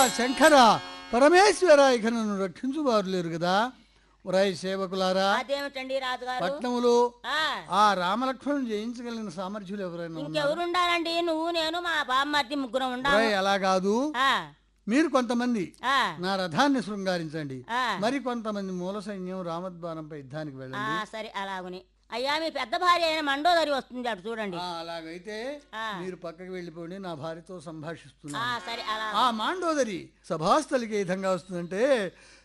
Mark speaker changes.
Speaker 1: శంకర పరమేశ్వర ఇక నన్ను రక్షించువారు లేరు కదా ఉరాయి సేవకులారా
Speaker 2: అదేమిటండి రాజుగారు
Speaker 1: పట్నములో
Speaker 2: ఆ,
Speaker 1: ఆ రామలక్ష్మణులు జయించగలిగిన సామర్థ్యులు ఎవరైనా ఉన్నారు
Speaker 2: ఇంకెవరు ఉండాలండి నువ్వు నేను మా బామ్మర్ది ముగ్గురం ఉండాలి
Speaker 1: ఉరాయి అలా కాదు
Speaker 2: ఆ,
Speaker 1: మీరు కొంతమంది
Speaker 2: ఆ,
Speaker 1: నా రథాన్ని శృంగారించండి
Speaker 2: ఆ.
Speaker 1: మరి కొంతమంది మూల సైన్యం రామద్వారంపై యుద్ధానికి
Speaker 2: ఆ,
Speaker 1: వెళ్ళండి
Speaker 2: సరే అలాగుని అయ్యా మీ పెద్ద భార్య అయిన మండోదరి వస్తుంది అటు చూడండి
Speaker 1: ఆ, అలాగైతే
Speaker 2: ఆ.
Speaker 1: మీరు పక్కకి వెళ్ళిపోండి నా భార్యతో
Speaker 2: ఆ
Speaker 1: సంభాషిస్తున్నాను
Speaker 2: సరే అలా
Speaker 1: ఆ మాండోదరి సభాస్థలికి ఏ విధంగా వస్తుందంటే